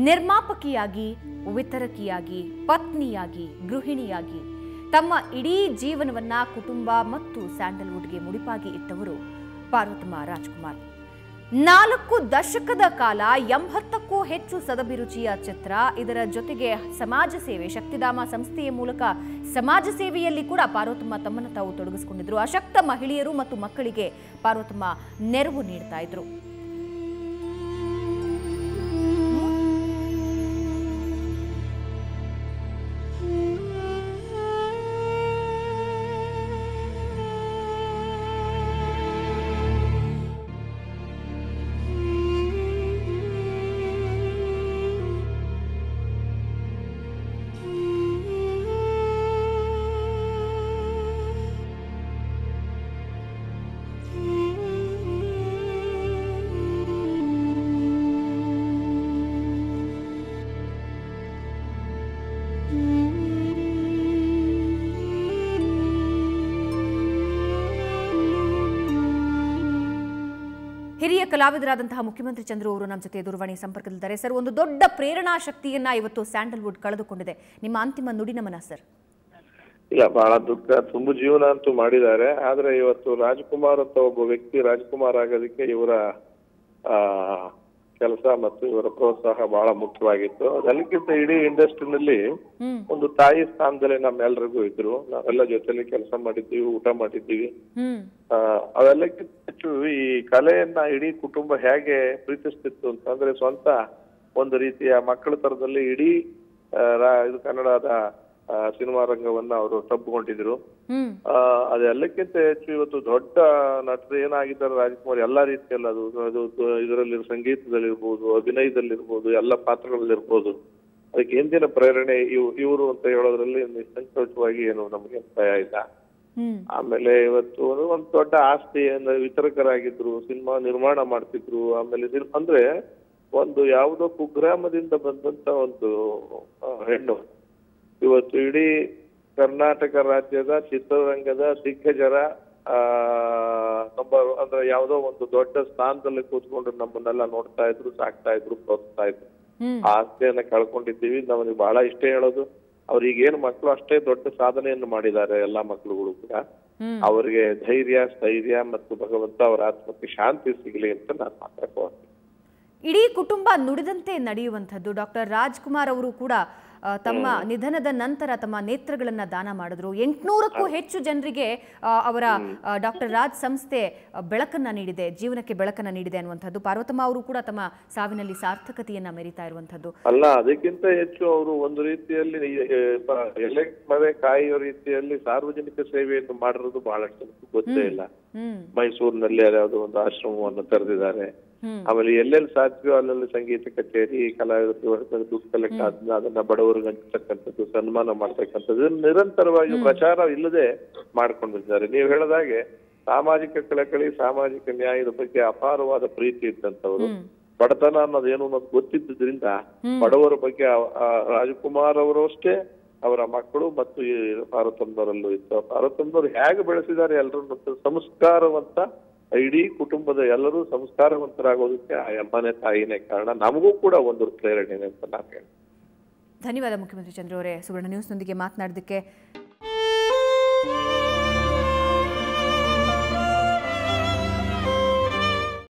ನಿರ್ಮಾಪಕಿಯಾಗಿ ವಿತರಕಿಯಾಗಿ ಪತ್ನಿಯಾಗಿ ಗೃಹಿಣಿಯಾಗಿ ತಮ್ಮ ಇಡೀ ಜೀವನವನ್ನ ಕುಟುಂಬ ಮತ್ತು ಸ್ಯಾಂಡಲ್ವುಡ್ಗೆ ಮುಡಿಪಾಗಿ ಇಟ್ಟವರು ಪಾರ್ವತಮ್ಮ ರಾಜ್ಕುಮಾರ್ ನಾಲ್ಕು ದಶಕದ ಕಾಲ ಎಂಬತ್ತಕ್ಕೂ ಹೆಚ್ಚು ಸದಭಿರುಚಿಯ ಚಿತ್ರ ಇದರ ಜೊತೆಗೆ ಸಮಾಜ ಸೇವೆ ಶಕ್ತಿಧಾಮ ಸಂಸ್ಥೆಯ ಮೂಲಕ ಸಮಾಜ ಸೇವೆಯಲ್ಲಿ ಕೂಡ ಪಾರ್ವತಮ್ಮ ತಮ್ಮನ್ನು ತಾವು ತೊಡಗಿಸಿಕೊಂಡಿದ್ರು ಅಶಕ್ತ ಮಹಿಳೆಯರು ಮತ್ತು ಮಕ್ಕಳಿಗೆ ಪಾರ್ವತಮ್ಮ ನೆರವು ನೀಡ್ತಾ ಇದ್ರು ಹಿರಿಯ ಕಲಾವಿದರಾದಂತಹ ಮುಖ್ಯಮಂತ್ರಿ ಚಂದ್ರು ಅವರು ನಮ್ಮ ಜೊತೆ ದೂರವಾಣಿ ಸಂಪರ್ಕದಲ್ಲಿದ್ದಾರೆ ಸರ್ ಒಂದು ದೊಡ್ಡ ಪ್ರೇರಣಾ ಶಕ್ತಿಯನ್ನ ಇವತ್ತು ಸ್ಯಾಂಡಲ್ವುಡ್ ಕಳೆದುಕೊಂಡಿದೆ ನಿಮ್ಮ ಅಂತಿಮ ನುಡಿನಮನ ಸರ್ ಇಲ್ಲ ಬಹಳ ದುಃಖ ತುಂಬು ಜೀವನ ಅಂತೂ ಮಾಡಿದ್ದಾರೆ ಆದ್ರೆ ಇವತ್ತು ರಾಜ್ಕುಮಾರ್ ಅಂತ ಒಬ್ಬ ವ್ಯಕ್ತಿ ರಾಜ್ಕುಮಾರ್ ಆಗೋದಕ್ಕೆ ಇವರ ಆ ಕೆಲಸ ಮತ್ತು ಇವರ ಪ್ರೋತ್ಸಾಹ ಬಹಳ ಮುಖ್ಯವಾಗಿತ್ತು ಅದೆಲ್ಲಕ್ಕಿಂತ ಇಡೀ ಇಂಡಸ್ಟ್ರಿನಲ್ಲಿ ಹ್ಮ್ ಒಂದು ತಾಯಿ ಸ್ಥಾನದಲ್ಲಿ ನಮ್ಮೆಲ್ಲರಿಗೂ ಇದ್ರು ನಾವೆಲ್ಲ ಜೊತೆಲಿ ಕೆಲಸ ಮಾಡಿದ್ದೀವಿ ಊಟ ಮಾಡಿದ್ದೀವಿ ಹ್ಮ್ ಆ, ಅವೆಲ್ಲಕ್ಕಿಂತ ಹೆಚ್ಚು ಈ ಕಲೆಯನ್ನ ಇಡೀ ಕುಟುಂಬ ಹೇಗೆ ಪ್ರೀತಿಸ್ತಿತ್ತು ಅಂತಂದ್ರೆ ಸ್ವಂತ ಒಂದು ರೀತಿಯ ಮಕ್ಕಳ ತರದಲ್ಲಿ ಇಡೀ ಆ, ರಾ- ಇದು ಕನ್ನಡದ ಆ, ಸಿನಿಮಾ ರಂಗವನ್ನ ಅವರು ತಬ್ಬಿಕೊಂಡಿದ್ರು ಹ್ಮ್ ಆ, ಅದೆಲ್ಲಕ್ಕಿಂತ ಹೆಚ್ಚು ಇವತ್ತು ದೊಡ್ಡ ನಟರು ಏನಾಗಿದ್ದಾರೆ ರಾಜ್ಕುಮಾರ್ ಎಲ್ಲಾ ರೀತಿಯಲ್ಲಿ ಅದು ಅದು ಇದರಲ್ಲಿ ಸಂಗೀತದಲ್ಲಿರ್ಬೋದು ಅಭಿನಯದಲ್ಲಿರ್ಬೋದು ಎಲ್ಲ ಪಾತ್ರಗಳಲ್ಲಿರ್ಬೋದು ಅದಕ್ಕೆ ಹಿಂದಿನ ಪ್ರೇರಣೆ ಇವ್ ಇವರು ಅಂತ ಹೇಳೋದ್ರಲ್ಲಿ ನಿಸ್ಸಂಕೋಚವಾಗಿ ಏನು ನಮಗೆ ಭಯ ಇಲ್ಲ ಹ್ಮ್ ಆಮೇಲೆ ಇವತ್ತು ಒಂದು ದೊಡ್ಡ ಆಸ್ತಿ ಅಂದ್ರೆ ವಿತರಕರಾಗಿದ್ರು ಸಿನಿಮಾ ನಿರ್ಮಾಣ ಮಾಡ್ತಿದ್ರು ಆಮೇಲೆ ಸಿನ್- ಅಂದ್ರೆ ಒಂದು ಯಾವುದೋ ಕುಗ್ರಾಮದಿಂದ ಬಂದಂತ ಒಂದು ಆ, ಹೆಣ್ಣು ಇವತ್ತು ಇಡೀ ಕರ್ನಾಟಕ ರಾಜ್ಯದ ಚಿತ್ರರಂಗದ ದಿಗ್ಗಜರ ಆ ನಂಬರ್ ಅಂದ್ರೆ ಯಾವುದೋ ಒಂದು ದೊಡ್ಡ ಸ್ಥಾನದಲ್ಲಿ ಕೂತ್ಕೊಂಡು ನಮ್ಮನ್ನೆಲ್ಲ ನೋಡ್ತಾ ಇದ್ರು ಸಾಕ್ತಾ ಇದ್ರು ಪ್ರೋತ್ಸಾಹ ಇದ್ರು ಹ್ಮ್ ಆ ಆಸ್ತಿಯನ್ನ ಕಳ್ಕೊಂಡಿದ್ದೀವಿ ನಮಗೆ ಬಹಳ ಇಷ್ಟ ಹೇಳೋದು ಅವ್ರಿಗೇನು ಮಕ್ಕಳು ಅಷ್ಟೇ ದೊಡ್ಡ ಸಾಧನೆಯನ್ನು ಮಾಡಿದ್ದಾರೆ ಎಲ್ಲಾ ಮಕ್ಕಳುಗಳು ಕೂಡ ಹ್ಮ್ ಅವರಿಗೆ ಧೈರ್ಯ ಸ್ಥೈರ್ಯ ಮತ್ತು ಭಗವಂತ ಅವರ ಆತ್ಮಕ್ಕೆ ಶಾಂತಿ ಸಿಗಲಿ ಅಂತ ನಾನು ಮಾತಾಡ್ಕೋತೀನಿ ಇಡೀ ಕುಟುಂಬ ನುಡಿದಂತೆ ನಡೆಯುವಂಥದ್ದು ಡಾಕ್ಟರ್ ರಾಜ್ಕುಮಾರ್ ಅವರು ಕೂಡ ಆ, ತಮ್ಮ ನಿಧನದ ನಂತರ ತಮ್ಮ ನೇತ್ರಗಳನ್ನ ದಾನ ಮಾಡಿದ್ರು ಎಂಟುನೂರಕ್ಕೂ ಹೆಚ್ಚು ಜನರಿಗೆ ಆ, ಅವರ ಡಾಕ್ಟರ್ ರಾಜ್ ಸಂಸ್ಥೆ ಆ, ಬೆಳಕನ್ನ ನೀಡಿದೆ ಜೀವನಕ್ಕೆ ಬೆಳಕನ್ನ ನೀಡಿದೆ ಅನ್ನುವಂಥದ್ದು ಪಾರ್ವತಮ್ಮ ಅವರು ಕೂಡ ತಮ್ಮ ಸಾವಿನಲ್ಲಿ ಸಾರ್ಥಕತೆಯನ್ನ ಮೆರಿತಾ ಇರುವಂಥದ್ದು ಅಲ್ಲ ಅದಕ್ಕಿಂತ ಹೆಚ್ಚು ಅವರು ಒಂದು ರೀತಿಯಲ್ಲಿ ಈ, ಏ, ಪ- ಎಲೆ ಮರೆ ಕಾಯುವ ರೀತಿಯಲ್ಲಿ ಸಾರ್ವಜನಿಕ ಸೇವೆಯನ್ನು ಮಾಡಿರೋದು ಬಹಳಷ್ಟು ಜನಕ್ಕೆ ಗೊತ್ತೇ ಇಲ್ಲ ಹ್ಮ್ ಮೈಸೂರಿನಲ್ಲಿ ಯಾವುದೋ ಒಂದು ಆಶ್ರಮವನ್ನು ತೆರೆದಿದ್ದಾರೆ ಹ್ಮ್ ಆಮೇಲೆ ಎಲ್ಲೆಲ್ಲಿ ಸಾಧ್ಯವೋ ಅಲ್ಲೆಲ್ಲಿ ಸಂಗೀತ ಕಚೇರಿ ಕಲಾವಿದರು ದುಡ್ಡು ಕಲೆಕ್ಟ್ ಆದ್ಮೇಲೆ ಅದನ್ನ ಬಡವರಿಗೆ ಹಂಚತಕ್ಕಂಥದ್ದು ಸನ್ಮಾನ ಮಾಡ್ತಕ್ಕಂಥದ್ದು ಇದನ್ನ ನಿರಂತರವಾಗಿ ಪ್ರಚಾರ ಇಲ್ಲದೆ ಮಾಡ್ಕೊಂಡು ಬಂದಿದ್ದಾರೆ ನೀವು ಹೇಳದಾಗೆ ಸಾಮಾಜಿಕ ಕಳಕಳಿ ಸಾಮಾಜಿಕ ನ್ಯಾಯದ ಬಗ್ಗೆ ಅಪಾರವಾದ ಪ್ರೀತಿ ಇದ್ದಂಥವ್ರು ಹ್ಮ್ ಬಡತನ ಅನ್ನೋದೇನು ಅನ್ನೋದು ಗೊತ್ತಿದ್ದರಿಂದ ಹ್ಮ್. ಬಡವರ ಬಗ್ಗೆ ಆ- ಆ ರಾಜಕುಮಾರ್ ಅವರು ಅಷ್ಟೇ ಅವರ ಮಕ್ಕಳು ಮತ್ತು ಈ ಪಾರ್ವತಮ್ಮನವರಲ್ಲೂ ಇತ್ತು ಪಾರ್ವತಮ್ಮನವರು ಹೇಗೆ ಬೆಳೆಸಿದ್ದಾರೆ ಎಲ್ಲರೂ ಸಂಸ್ಕಾರವಂತ ಇಡೀ ಕುಟುಂಬದ ಎಲ್ಲರೂ ಸಂಸ್ಕಾರವಂತರಾಗೋದಕ್ಕೆ ಆ ಅಮ್ಮನೇ ತಾಯಿನೇ ಕಾರಣ ನಮಗೂ ಕೂಡ ಒಂದು ಪ್ರೇರಣೆ ಅಂತ ನಾನು ಹೇಳ್ತೀನಿ ಧನ್ಯವಾದ ಮುಖ್ಯಮಂತ್ರಿ ಚಂದ್ರ ಅವರೇ ಸುವರ್ಣ ನ್ಯೂಸ್ನೊಂದಿಗೆ ಮಾತನಾಡಿದ್ದಕ್ಕೆ